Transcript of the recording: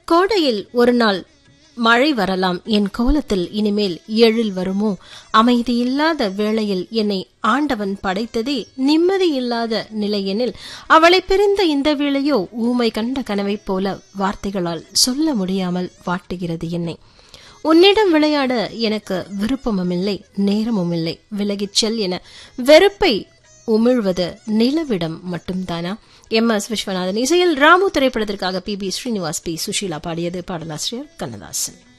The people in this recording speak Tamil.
கோடையில் ஒரு நாள் மழை வரலாம் என் கோலத்தில் இனிமேல் எழில் வருமோ அமைதியில்லாத வேளையில் என்னை ஆண்டவன் படைத்ததே நிம்மதியில்லாத நிலையெனில் அவளை பிரிந்த இந்த வேளையோ ஊமை கண்ட கனவைப் போல வார்த்தைகளால் சொல்ல முடியாமல் வாட்டுகிறது என்னை உன்னிடம் விளையாட எனக்கு விருப்பமுமில்லை நேரமுமில்லை விலகிச் செல் என வெறுப்பை உமிழ்வது நிலவிடம் மட்டும்தானா எம் எஸ் விஸ்வநாதன் இசையில் ராமு திரைப்படத்திற்காக P B Srinivas P Susheela பாடியது பாடலாசிரியர் கண்ணதாசன்